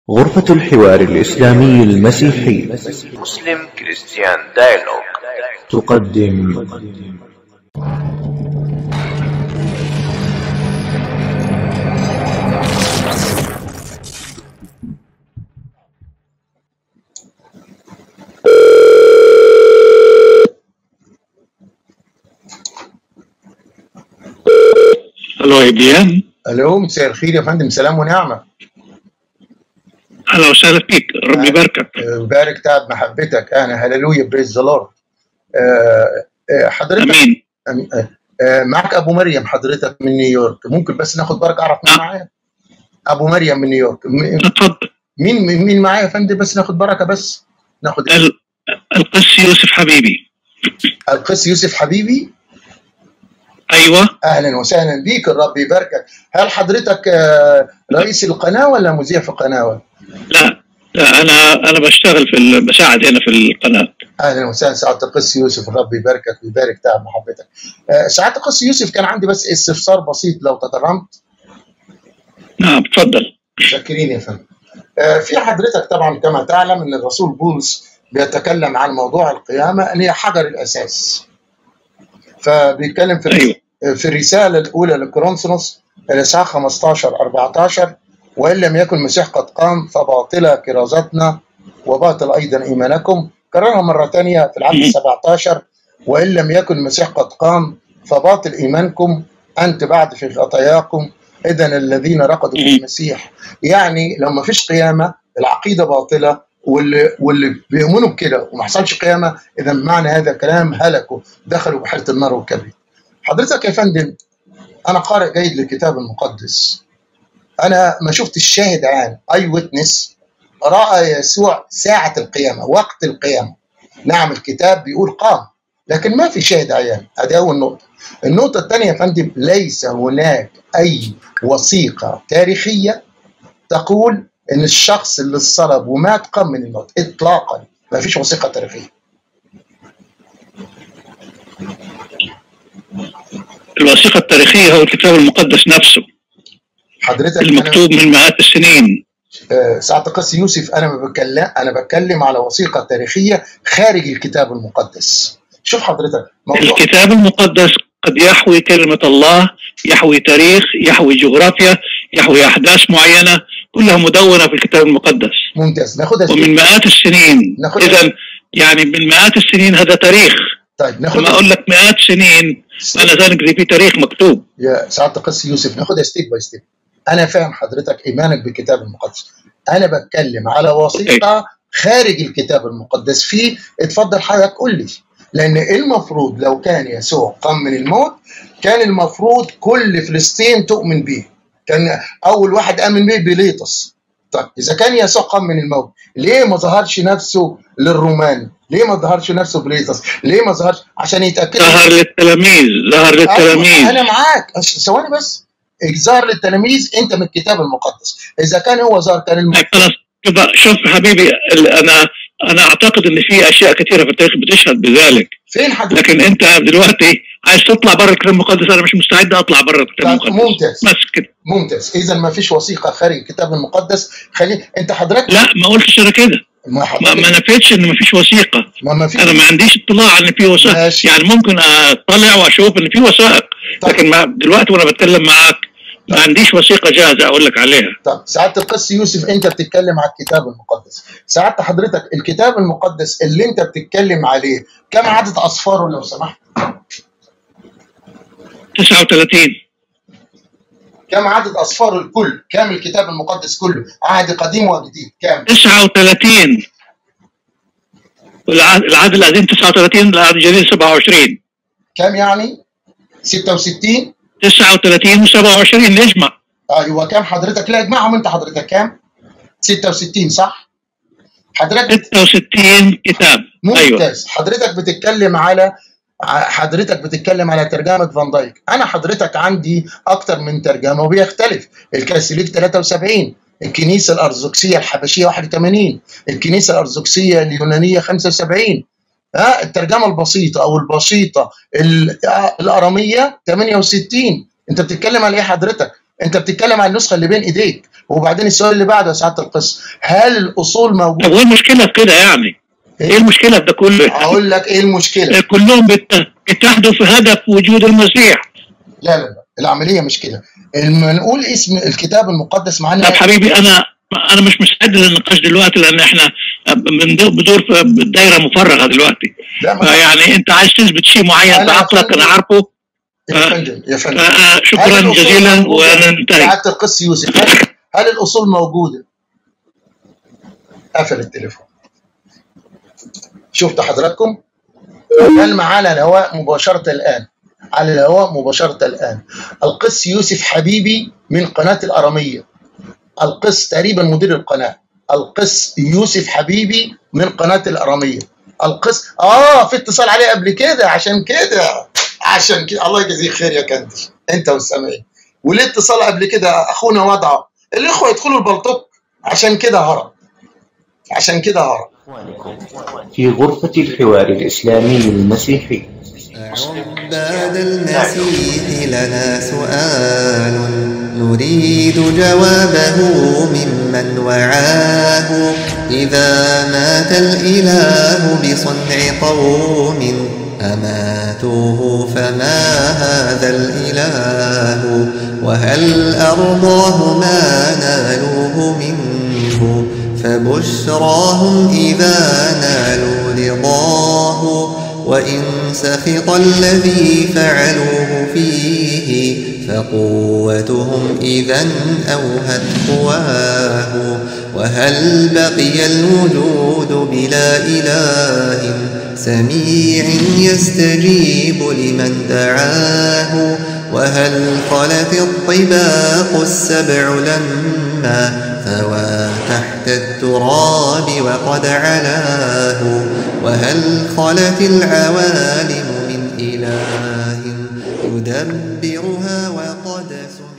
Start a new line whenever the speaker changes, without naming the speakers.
غرفة الحوار الإسلامي المسيحي
مسلم كريستيان دايلوج
تقدم
الو اي بي ان
الو مساء الخير يا فندم سلام ونعمه
اهلا وسهلا فيك ربي يباركك
آه، بارك تعب محبتك انا هللويا بريز ذا لورد حضرتك
امين
أم- آه، آه، معك ابو مريم حضرتك من نيويورك ممكن بس ناخد بركه اعرف مين
آه.
معايا ابو مريم من نيويورك م-
تفضل
مين مين مين معايا يا فندم بس ناخد بركه بس ناخد
ال- القس يوسف حبيبي
القس يوسف حبيبي
ايوه
اهلا وسهلا بيك الرب يباركك هل حضرتك آه، رئيس القناه ولا مذيع في قناه
لا لا انا انا بشتغل في ال- بساعد هنا في القناه
اهلا وسهلا سعاده القس يوسف الرب يباركك ويبارك تعب محبتك آه، سعاده القس يوسف كان عندي بس استفسار بسيط لو تكرمت
نعم تفضل
شاكرين يا فندم آه، في حضرتك طبعا كما تعلم ان الرسول بولس بيتكلم عن موضوع القيامه ان هي حجر الاساس فبيتكلم في
ايوه
في الرساله الاولى لكورنثوس الاصحاح 15 14 وان لم يكن المسيح قد قام فباطله كرازتنا وباطل ايضا ايمانكم كررها مره ثانيه في العدد
مم.
17 وان لم يكن المسيح قد قام فباطل ايمانكم انت بعد في خطاياكم اذا الذين رقدوا في
مم.
المسيح يعني لو ما فيش قيامه العقيده باطله واللي واللي بيؤمنوا بكده وما حصلش قيامه اذا معنى هذا الكلام هلكوا دخلوا بحيره النار والكبريت حضرتك يا فندم انا قارئ جيد للكتاب المقدس انا ما شفت الشاهد عام اي ويتنس راى يسوع ساعه القيامه وقت القيامه نعم الكتاب بيقول قام لكن ما في شاهد عيان ادي اول نقطه النقطه الثانيه يا فندم ليس هناك اي وثيقه تاريخيه تقول ان الشخص اللي اتصلب ومات قام من الموت اطلاقا ما فيش وثيقه تاريخيه
الوثيقه التاريخيه هو الكتاب المقدس نفسه
حضرتك أنا-
المكتوب من مئات السنين
آه، سعاده القس يوسف انا ما بتكلم انا بتكلم على وثيقه تاريخيه خارج الكتاب المقدس شوف حضرتك موضوع
الكتاب المقدس قد يحوي كلمه الله يحوي تاريخ يحوي جغرافيا يحوي احداث معينه كلها مدونه في الكتاب المقدس
ممتاز ناخدها
ومن مئات السنين
ناخد-
اذا يعني من مئات السنين هذا تاريخ
طيب
لما
ناخدها
اقول لك مئات سنين معنى ذلك دي في تاريخ مكتوب
يا سعاده القس يوسف ناخدها ستيب باي ستيب انا فاهم حضرتك ايمانك بالكتاب المقدس انا بتكلم على وثيقه خارج الكتاب المقدس فيه اتفضل حضرتك قول لي لان المفروض لو كان يسوع قام من الموت كان المفروض كل فلسطين تؤمن به كان اول واحد امن به بيليطس طيب اذا كان يسوع قام من الموت ليه ما ظهرش نفسه للرومان ليه ما ظهرش نفسه بليطس ليه ما ظهرش عشان يتاكدوا
ظهر للتلاميذ ظهر
أيوة،
للتلاميذ
انا معاك أش- ثواني بس اجزار للتلاميذ انت من الكتاب المقدس اذا كان هو ظهر كان الم...
طيب خلاص كده شوف حبيبي ال- انا انا اعتقد ان في اشياء كثيره في التاريخ بتشهد بذلك
فين حضرتك
لكن انت دلوقتي عايز تطلع بره الكتاب المقدس انا مش مستعد اطلع بره الكتاب
طيب،
المقدس
ممتاز.
بس كده
ممتاز اذا ما فيش وثيقه خارج الكتاب المقدس خلي انت حضرتك
لا ما قلتش انا كده
ما
ما,
حضرتك
ما نفيتش ان ما فيش وثيقه
ما, ما في
انا ما عنديش اطلاع ان في وثائق
ماشي.
يعني ممكن اطلع واشوف ان في وثائق
طيب.
لكن ما دلوقتي وانا بتكلم معاك ما عنديش وثيقه جاهزه اقول لك عليها
طب سعاده القس يوسف انت بتتكلم على الكتاب المقدس سعاده حضرتك الكتاب المقدس اللي انت بتتكلم عليه كم عدد اصفاره لو سمحت
39
كم عدد اصفاره الكل كام الكتاب المقدس كله عهد قديم وجديد كام
39 والعهد العهد القديم 39 العهد الجديد 27
كام يعني 66
39 و27 نجمع
ايوه كام حضرتك لا اجمعهم انت حضرتك كام 66 صح حضرتك
66 كتاب ايوه
ممتاز حضرتك بتتكلم على ع- حضرتك بتتكلم على ترجمه فان دايك انا حضرتك عندي اكتر من ترجمه وبيختلف الكاثوليك 73 الكنيسه الارثوذكسيه الحبشيه 81 الكنيسه الارثوذكسيه اليونانيه 75 ها الترجمه البسيطه او البسيطه ال- الاراميه 68 انت بتتكلم على ايه حضرتك انت بتتكلم عن النسخه اللي بين ايديك وبعدين السؤال اللي بعده يا سعاده القس هل الاصول موجوده
طب وايه المشكله في كده يعني؟ ايه المشكله في ده كله؟
اقول لك ايه المشكله
كلهم بيت- بيتحدوا في هدف وجود المسيح
لا لا لا العمليه مش كده لما نقول اسم الكتاب المقدس معانا
طب حبيبي انا انا مش مستعد للنقاش دلوقتي لان احنا من دو- بدور في دايره مفرغه دلوقتي
لا ما
يعني انت عايز تثبت شيء معين
أنا
بعقلك انا
عشان-
عارفه
يا فندم يا فندم
آه، آه،
هل
شكرا
الأصول
جزيلا
موجودة؟
وننتهي
سعاده القس يوسف هل, هل الاصول موجوده؟ قفل التليفون شفت حضراتكم؟ هل معانا على الهواء مباشره الان على الهواء مباشره الان القس يوسف حبيبي من قناه الاراميه القس تقريبا مدير القناه القس يوسف حبيبي من قناه الاراميه القس اه في اتصال عليه قبل كده عشان كده عشان كده الله يجزيك خير يا كندي انت والسامعين وليه اتصال قبل كده اخونا وضعه الاخوه يدخلوا البلطوك عشان كده هرب عشان كده هرب
في غرفة الحوار الإسلامي المسيحي
عباد المسيح لنا سؤال نريد جوابه ممن وعاه إذا مات الإله بصنع قوم أماتوه فما هذا الإله وهل أرضاه ما نالوه منه فبشراهم إذا نالوا رضاه وإن سخط الذي فعلوه فيه فقوتهم إذا أوهت قواه وهل بقي الوجود بلا إله سميع يستجيب لمن دعاه وهل خلت الطباق السبع لما ثوى تحت التراب وقد علاه وهل خلت العوالم من إله يدبرها وقد سن